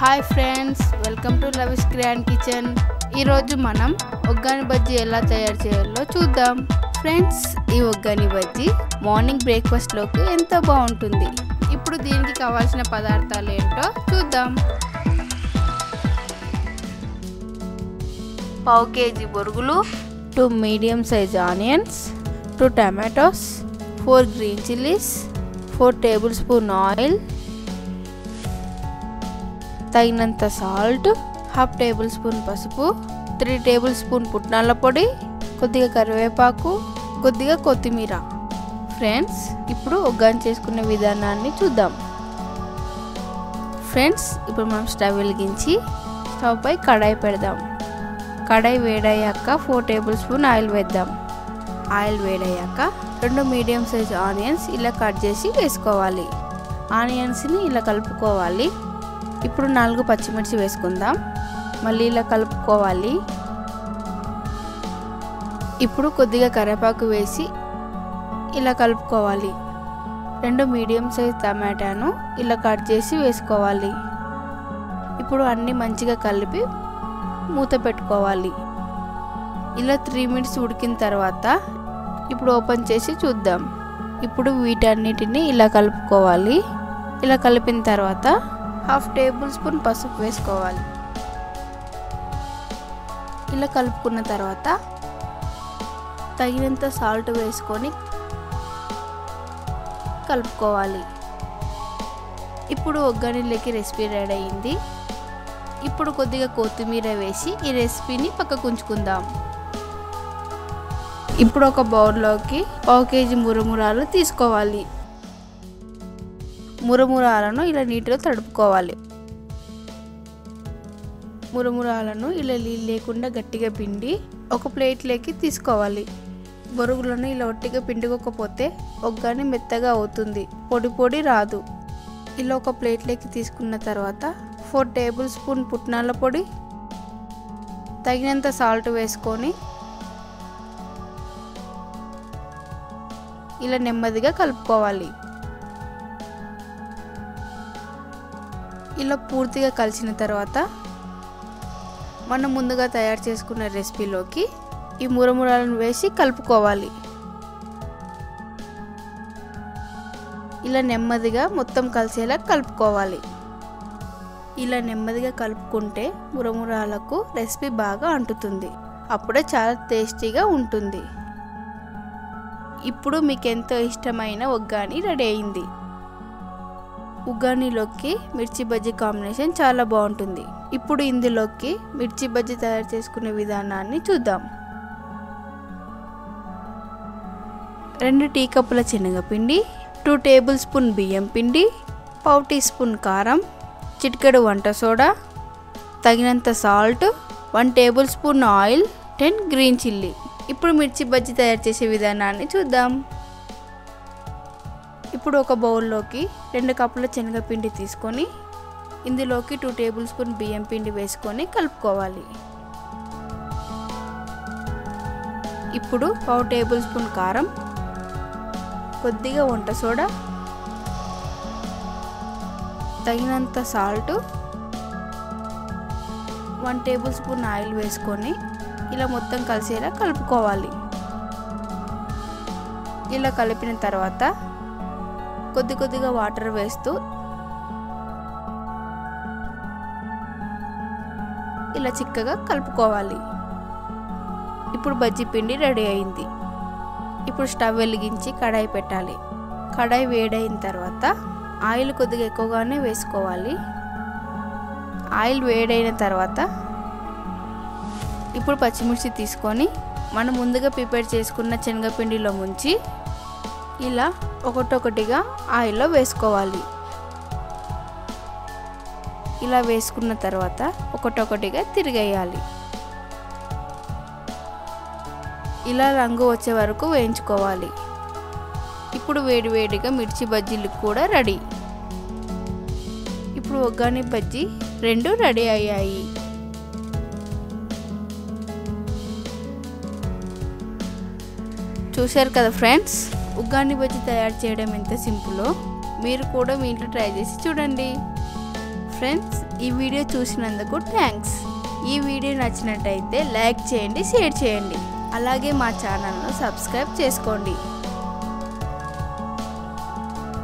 hi friends welcome to లవిస్ grand kitchen ఈరోజు మనం ఒగ్గాని బజ్జీ ఎలా తయారు చేయాలో చూద్దాం ఫ్రెండ్స్ ఈ ఒగ్గాని బజ్జీ మార్నింగ్ బ్రేక్ఫాస్ట్లోకి ఎంతో బాగుంటుంది ఇప్పుడు దీనికి కావాల్సిన పదార్థాలు ఏంటో చూద్దాం పావు కేజీ బొరుగులు two medium size onions two tomatoes four green chillies four tablespoon oil తగినంత సాల్ట్ హాఫ్ టేబుల్ స్పూన్ పసుపు త్రీ టేబుల్ స్పూన్ పుట్నాల పొడి కొద్దిగా కరివేపాకు కొద్దిగా కొత్తిమీర ఫ్రెండ్స్ ఇప్పుడు ఒగ్గాని చేసుకునే విధానాన్ని చూద్దాం ఫ్రెండ్స్ ఇప్పుడు మనం స్టవ్ వెలిగించి స్టవ్ పై కడాయి పెడదాం కడాయి వేడయ్యాక ఫోర్ టేబుల్ స్పూన్ ఆయిల్ వేద్దాం ఆయిల్ వేడయ్యాక రెండు మీడియం సైజ్ ఆనియన్స్ ఇలా కట్ చేసి వేసుకోవాలి ఆనియన్స్ని ఇలా కలుపుకోవాలి ఇప్పుడు నాలుగు పచ్చిమిర్చి వేసుకుందాం మళ్ళీ ఇలా కలుపుకోవాలి ఇప్పుడు కొద్దిగా కరివేపాకు వేసి ఇలా కలుపుకోవాలి రెండు మీడియం సైజ్ టమాటాను ఇలా కట్ చేసి వేసుకోవాలి ఇప్పుడు అన్నీ మంచిగా కలిపి మూత పెట్టుకోవాలి ఇలా త్రీ మినిట్స్ ఉడికిన తర్వాత ఇప్పుడు ఓపెన్ చేసి చూద్దాం ఇప్పుడు వీటన్నిటిని ఇలా కలుపుకోవాలి ఇలా కలిపిన తర్వాత హాఫ్ టేబుల్ స్పూన్ పసుపు వేసుకోవాలి ఇలా కలుపుకున్న తర్వాత తగినంత సాల్ట్ వేసుకొని కలుపుకోవాలి ఇప్పుడు ఒగ్గనిలోకి రెసిపీ రెడీ అయింది ఇప్పుడు కొద్దిగా కొత్తిమీర వేసి ఈ రెసిపీని పక్కకు ఉంచుకుందాం ఇప్పుడు ఒక బౌల్లోకి పావు కేజీ మురమురాలు తీసుకోవాలి మురమురాలను ఇలా నీటిలో తడుపుకోవాలి మురమురాలను ఇలా నీళ్ళు లేకుండా గట్టిగా పిండి ఒక ప్లేట్లోకి తీసుకోవాలి బొరుగులను ఇలా ఒట్టిగా పిండుకోకపోతే ఒగ్గాని మెత్తగా అవుతుంది పొడి పొడి రాదు ఇలా ఒక ప్లేట్లోకి తీసుకున్న తర్వాత ఫోర్ టేబుల్ స్పూన్ పుట్నాల పొడి తగినంత సాల్ట్ వేసుకొని ఇలా నెమ్మదిగా కలుపుకోవాలి ఇలా పూర్తిగా కలిసిన తర్వాత మనం ముందుగా తయారు చేసుకున్న రెసిపీలోకి ఈ మురమురాలను వేసి కలుపుకోవాలి ఇలా నెమ్మదిగా మొత్తం కలిసేలా కలుపుకోవాలి ఇలా నెమ్మదిగా కలుపుకుంటే మురమురాలకు రెసిపీ బాగా అంటుతుంది అప్పుడే చాలా టేస్టీగా ఉంటుంది ఇప్పుడు మీకు ఎంతో ఇష్టమైన ఒగ్గాని రెడీ అయింది ఉగ్గానీలోకి మిర్చి బజ్జీ కాంబినేషన్ చాలా బాగుంటుంది ఇప్పుడు ఇందులోకి మిర్చి బజ్జీ తయారు చేసుకునే విధానాన్ని చూద్దాం రెండు టీ కప్పుల శనగపిండి టూ టేబుల్ స్పూన్ బియ్యం పిండి పావు టీ స్పూన్ కారం చిటికెడు వంట సోడా తగినంత salt one tablespoon oil ten green chilli ఇప్పుడు మిర్చి బజ్జీ తయారు చేసే విధానాన్ని చూద్దాం ఇప్పుడు ఒక బౌల్లోకి రెండు కప్పుల శనగపిండి తీసుకొని ఇందులోకి టూ టేబుల్ స్పూన్ బియ్యం పిండి వేసుకొని కలుపుకోవాలి ఇప్పుడు పావు టేబుల్ స్పూన్ కారం కొద్దిగా వంట సోడా తగినంత salt one tablespoon oil వేసుకొని ఇలా మొత్తం కలిసేలా కలుపుకోవాలి ఇలా కలిపిన తర్వాత కొద్ది కొద్దిగా వాటర్ వేస్తూ ఇలా చిక్కగా కలుపుకోవాలి ఇప్పుడు బజ్జీ పిండి రెడీ అయింది ఇప్పుడు స్టవ్ వెలిగించి కడాయి పెట్టాలి కడాయి వేడైన తర్వాత ఆయిల్ కొద్దిగా ఎక్కువగానే వేసుకోవాలి ఆయిల్ వేడైన తర్వాత ఇప్పుడు పచ్చిమిర్చి తీసుకొని మనం ముందుగా ప్రిపేర్ చేసుకున్న శనగపిండిలో ముంచి ఇలా ఒకటొకటిగా ఆయిల్లో వేసుకోవాలి ఇలా వేసుకున్న తర్వాత ఒకటొకటిగా తిరిగేయాలి ఇలా రంగు వచ్చే వరకు వేయించుకోవాలి ఇప్పుడు వేడివేడిగా మిర్చి బజ్జీలు కూడా రెడీ ఇప్పుడు ఒగ్గాని బజ్జీ రెండు రెడీ అయ్యాయి చూశారు కదా ఫ్రెండ్స్ ఉగ్గాని బజ్జీ తయారు చేయడం ఎంత సింపులో మీరు కూడా మీ ఇంట్లో ట్రై చేసి చూడండి ఫ్రెండ్స్ ఈ వీడియో చూసినందుకు థ్యాంక్స్ ఈ వీడియో నచ్చినట్టయితే లైక్ చేయండి షేర్ చేయండి అలాగే మా ఛానల్ను సబ్స్క్రైబ్ చేసుకోండి